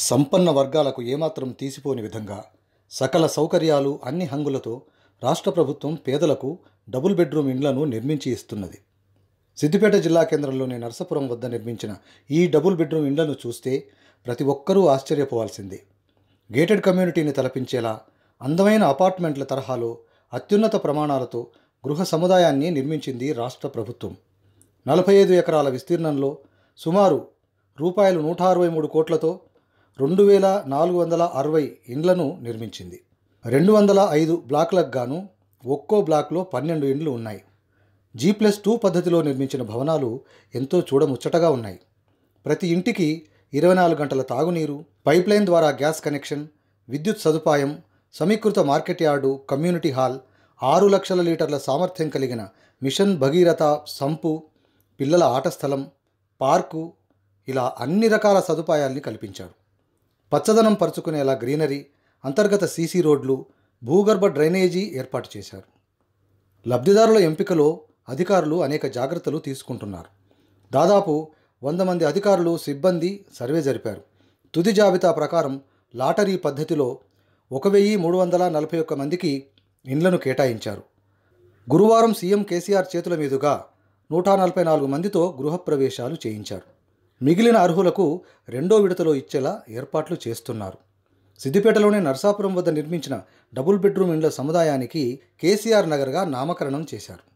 సంపన్న వర్గాలకు ఏమాత్రం తీసిపోని విధంగా సకల సౌకర్యాలు అన్ని హంగులతో రాష్ట్ర ప్రభుత్వం పేదలకు డబుల్ బెడ్రూమ్ ఇండ్లను నిర్మించి ఇస్తున్నది సిద్దిపేట జిల్లా కేంద్రంలోని నర్సపురం వద్ద నిర్మించిన ఈ డబుల్ బెడ్రూమ్ ఇండ్లను చూస్తే ప్రతి ఒక్కరూ ఆశ్చర్యపోవాల్సిందే గేటెడ్ కమ్యూనిటీని తలపించేలా అందమైన అపార్ట్మెంట్ల తరహాలో అత్యున్నత ప్రమాణాలతో గృహ సముదాయాన్ని నిర్మించింది రాష్ట్ర ప్రభుత్వం నలభై ఐదు ఎకరాల విస్తీర్ణంలో సుమారు రూపాయలు నూట అరవై మూడు కోట్లతో రెండు వేల నాలుగు వందల అరవై ఇండ్లను నిర్మించింది రెండు వందల ఐదు బ్లాక్లకు గాను ఒక్కో బ్లాక్లో పన్నెండు ఇండ్లు ఉన్నాయి జీ ప్లస్ టూ పద్ధతిలో నిర్మించిన భవనాలు ఎంతో చూడముచ్చటగా ఉన్నాయి ప్రతి ఇంటికి ఇరవై నాలుగు గంటల తాగునీరు పైప్లైన్ ద్వారా గ్యాస్ కనెక్షన్ విద్యుత్ సదుపాయం సమీకృత మార్కెట్ యార్డు కమ్యూనిటీ హాల్ ఆరు లక్షల లీటర్ల సామర్థ్యం కలిగిన మిషన్ భగీరథ సంపు పిల్లల ఆట స్థలం పార్కు ఇలా అన్ని రకాల సదుపాయాల్ని కల్పించారు పచ్చదనం పరుచుకునేలా గ్రీనరీ అంతర్గత సీసీ రోడ్లు భూగర్భ డ్రైనేజీ ఏర్పాటు చేశారు లబ్ధిదారుల ఎంపికలో అధికారులు అనేక జాగ్రత్తలు తీసుకుంటున్నారు దాదాపు వంద మంది అధికారులు సిబ్బంది సర్వే జరిపారు తుది జాబితా ప్రకారం లాటరీ పద్ధతిలో ఒక వెయ్యి మూడు వందల నలభై ఒక్క మందికి ఇండ్లను కేటాయించారు గురువారం సీఎం కేసీఆర్ చేతుల మీదుగా నూట నలభై నాలుగు మందితో గృహప్రవేశాలు చేయించారు మిగిలిన అర్హులకు రెండో విడతలో ఇచ్చేలా ఏర్పాట్లు చేస్తున్నారు సిద్దిపేటలోని నర్సాపురం వద్ద నిర్మించిన డబుల్ బెడ్రూమ్ ఇండ్ల సముదాయానికి కేసీఆర్ నగర్గా నామకరణం చేశారు